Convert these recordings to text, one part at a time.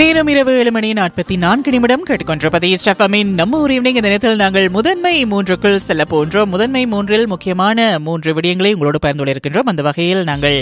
நேரம் இரவு ஏழு மணி நாற்பத்தி நான்கு நிமிடம் கேட்டுக்கொண்டிருப்பதை ஸ்டெஃபமின் நம்ம ஒரு ஈவினிங் இந்த நேரத்தில் நாங்கள் முதன்மை மூன்றுக்குள் செல்ல போன்றோம் முதன்மை மூன்றில் முக்கியமான மூன்று விடயங்களை உங்களோடு பகிர்ந்து கொண்டிருக்கின்றோம் அந்த வகையில் நாங்கள்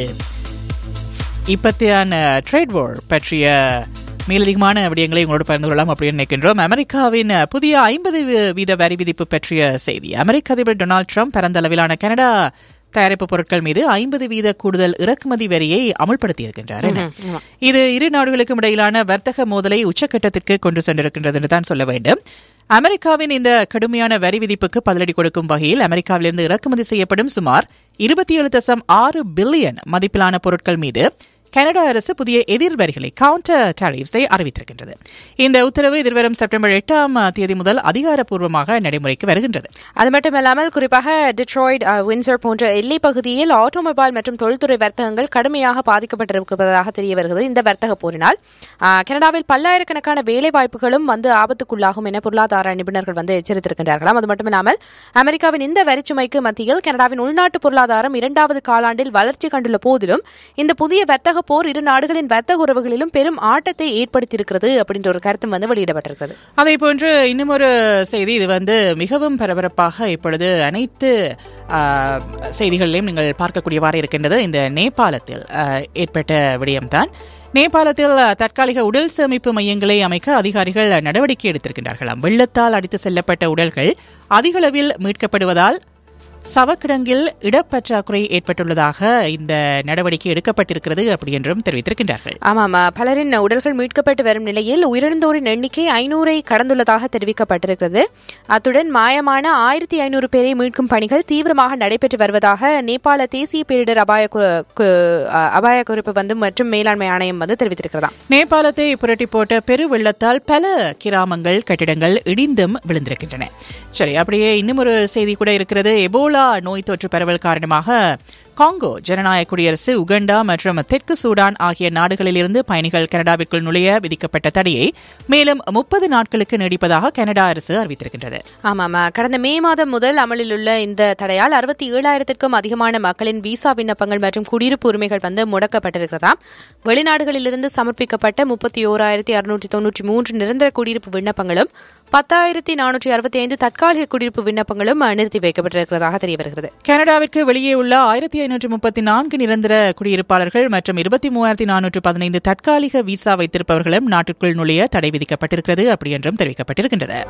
இப்பத்தியான ட்ரேட் வார் பற்றிய மேலதிகமான விடயங்களை உங்களோடு பகிர்ந்து கொள்ளலாம் அப்படின்னு நினைக்கின்றோம் அமெரிக்காவின் புதிய ஐம்பது வீத வரி விதிப்பு பற்றிய செய்தி அமெரிக்க அதிபர் டொனால்டு ட்ரம்ப் பரந்த அளவிலான கனடா தயாரிப்பு பொருட்கள் மீது ஐம்பது வீத கூடுதல் இறக்குமதி வரியை அமுல்படுத்தியிருக்கின்றார் இது இரு நாடுகளுக்கும் இடையிலான வர்த்தக மோதலை உச்சக்கட்டத்திற்கு கொண்டு சென்றிருக்கின்றது என்று தான் சொல்ல வேண்டும் அமெரிக்காவின் இந்த கடுமையான வரி விதிப்புக்கு பதிலடி கொடுக்கும் வகையில் அமெரிக்காவிலிருந்து இறக்குமதி செய்யப்படும் சுமார் இருபத்தி ஏழு தசம் ஆறு பில்லியன் மதிப்பிலான பொருட்கள் மீது கனடா அரசு புதிய எதிர் வரிகளை கவுண்டர் டாரிஃப்ஸை அறிவித்திருக்கின்றது இந்த உத்தரவு எதிர்வரும் செப்டம்பர் எட்டாம் தேதி முதல் அதிகாரப்பூர்வமாக நடைமுறைக்கு வருகின்றது அது மட்டுமல்லாமல் குறிப்பாக டிட்ராய்ட் வின்சர் போன்ற எல்லை பகுதியில் ஆட்டோமொபைல் மற்றும் தொழில்துறை வர்த்தகங்கள் கடுமையாக பாதிக்கப்பட்டிருப்பதாக தெரிய வருகிறது இந்த வர்த்தக போரினால் அஹ், கனடாவில் பல்லாயிரக்கணக்கான வேலை வாய்ப்புகளும் வந்து ஆபத்துக்குள்ளாகும் என பொருளாதார நிபுணர்கள் வந்து எச்சரித்திருக்கின்றார்களாம் அது மட்டுமில்லாமல் அமெரிக்காவின் இந்த வரிச்சுமைக்கு மத்தியில் கனடாவின் உள்நாட்டு பொருளாதாரம் இரண்டாவது காலாண்டில் வளர்ச்சி கண்டுள்ள போதிலும் இந்த புதிய வர்த்தக போர் இரு நாடுகளின் வர்த்தக உறவுகளிலும் பெரும் ஆட்டத்தை ஏற்படுத்தியிருக்கிறது அப்படின்ற ஒரு கருத்தும் வந்து வெளியிடப்பட்டிருக்கிறது அதே போன்று இன்னும் ஒரு செய்தி இது வந்து மிகவும் பரபரப்பாக இப்பொழுது அனைத்து ஆ, செய்திகளிலும் நீங்கள் பார்க்கக்கூடியவாறு இருக்கின்றது இந்த நேபாளத்தில் ஆ, ஏற்பட்ட விடயம்தான் நேபாளத்தில் தற்காலிக உடல் சேமிப்பு மையங்களை அமைக்க அதிகாரிகள் நடவடிக்கை எடுத்திருக்கின்றார்களாம் வெள்ளத்தால் அடித்து செல்லப்பட்ட உடல்கள் அதிகளவில் மீட்கப்படுவதால் சவக்கிடங்கில் இடப்பற்றாக்குறை ஏற்பட்டுள்ளதாக இந்த நடவடிக்கை எடுக்கப்பட்டிருக்கிறது அப்படி என்றும் தெரிவித்திருக்கின்றார்கள் ஆமாம் ஆ, பலரின் உடல்கள் மீட்கப்பட்டு வரும் நிலையில் உயிரிழந்தோரின் எண்ணிக்கை ஐநூறை கடந்துள்ளதாக தெரிவிக்கப்பட்டிருக்கிறது அத்துடன் மாயமான ஆயிரத்தி ஐநூறு பேரை மீட்கும் பணிகள் தீவிரமாக நடைபெற்று வருவதாக நேபாள தேசிய பேரிடர் அபாய கு- கு- ஆ, அபாய குறிப்பு வந்து மற்றும் மேலாண்மை ஆணையம் வந்து தெரிவித்திருக்கிறதா நேபாளத்தை புரட்டி போட்ட பெரு வெள்ளத்தால் பல கிராமங்கள் கட்டிடங்கள் இடிந்தும் விழுந்திருக்கின்றன சரி அப்படியே இன்னும் ஒரு செய்தி கூட இருக்கிறது எபோலா நோய் தொற்று பரவல் காரணமாக காங்கோ ஜனநாயக குடியரசு உகண்டா மற்றும் தெற்கு சூடான் ஆகிய நாடுகளிலிருந்து பயணிகள் கனடாவிற்குள் நுழைய விதிக்கப்பட்ட தடையை மேலும் முப்பது நாட்களுக்கு நீடிப்பதாக கனடா அரசு அறிவித்திருக்கின்றது ஆமாம் ஆ, கடந்த மே மாதம் முதல் அமலில் உள்ள இந்த தடையால் அறுபத்தி ஏழாயிரத்திற்கும் அதிகமான மக்களின் விசா விண்ணப்பங்கள் மற்றும் குடியிருப்பு உரிமைகள் வந்து முடக்கப்பட்டிருக்கிறதா வெளிநாடுகளிலிருந்து சமர்ப்பிக்கப்பட்ட முப்பத்தி ஓராயிரத்தி அறுநூற்றி தொன்னூற்றி மூன்று நிரந்தர குடியிருப்பு விண்ணப்பங்களும் பத்தாயிரத்தி நானூற்றி அறுபத்தி ஐந்து தற்காலிக குடியிருப்பு விண்ணப்பங்களும் ஆ, நிறுத்தி வைக்கப்பட்டிருக்கிறதாக தெரிய வருகிறது கனடாவிற்கு வெளியே உள்ள ஆயிரத்தி ஐநூற்று முப்பத்தி நான்கு நிரந்தர குடியிருப்பாளர்கள் மற்றும் இருபத்தி மூவாயிரத்தி நானூற்று பதினைந்து தற்காலிக விசா வைத்திருப்பவர்களும் நாட்டிற்குள் நுழைய தடை விதிக்கப்பட்டிருக்கிறது அப்படி என்றும் தெரிவிக்கப்பட்டிருக்கின்றது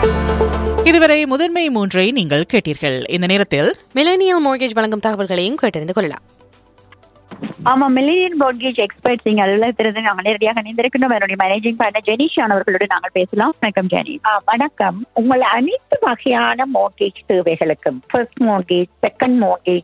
இதுவரை முதன்மை மூன்றை நீங்கள் கேட்டீர்கள் இந்த நேரத்தில் மிலேனியல் மோர்கேஜ் வழங்கும் தகவல்களையும் கேட்டறிந்து கொள்ளலாம் ஆமா மில்லியன் மார்கேஜ் எக்ஸ்பர்ட்ஸ் இங்க அலுவலகத்திலிருந்து நாங்கள் நேரடியாக இணைந்திருக்கின்றோம் என்னுடைய மேனேஜிங் பார்ட்னர் ஜெனிஷான் அவர்களோடு நாங்கள் பேசலாம் வணக்கம் ஜெனி வணக்கம் உங்கள் அனைத்து வகையான மோர்கேஜ் தேவைகளுக்கும் ஃபர்ஸ்ட் மோர்கேஜ் செகண்ட் மோர்கேஜ்